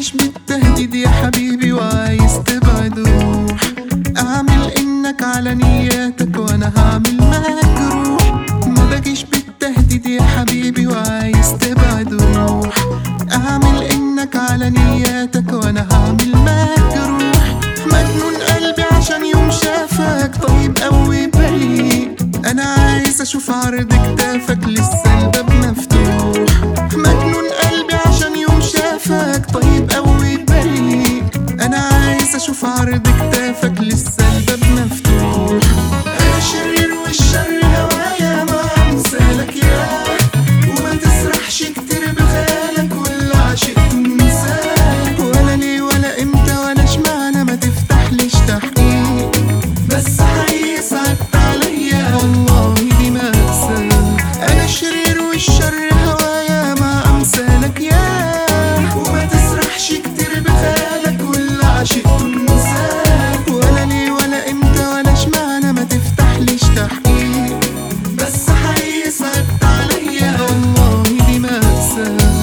باجيش بالتهديد يا حبيبي وعايز تبعد روح اعمل انك على نياتك وانا هعمل معاك روح ما باجيش بالتهديد يا حبيبي وعايز تبعد روح اعمل انك على نياتك وانا هعمل معاك روح مجنون قلبي عشان يوم شافك طيب قوي بريء انا عايز اشوف عرض كتافك لسه الباب مفتوح مجنون قلبي عشان يوم شافك طيب قوي بريء انا عايز اشوف عرض كتافك لسه الباب مفتوح انا شرير والشر هوايا ما امثالك يا وما تسرحش كتير بخيالك ولا عشقت انساك ولا ليه ولا امتى ولا اشمعنى ما تفتحليش تحقيق بس حقيقي صعبت عليا والله دي مأساة أنا الشرير والشر هوايا مع أمثالك يا وما تسرحش كتير بخيالك ولا عشقت انساك ولا ليه ولا امتى ولا اشمعنى ما تفتحليش تحقيق بس حقيقي صعبت عليا والله دي مأساة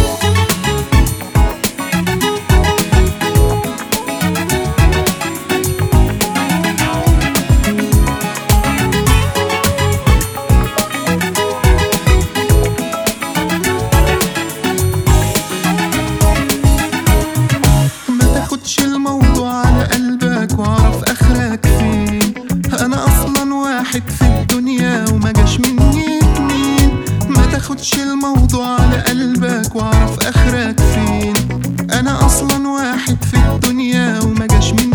ما تاخدش الموضوع على قلبك واعرف اخرك فين انا اصلا واحد في الدنيا وما جاش مني اتنين ما تاخدش الموضوع على قلبك واعرف اخرك فين انا اصلا واحد في الدنيا وما جاش مني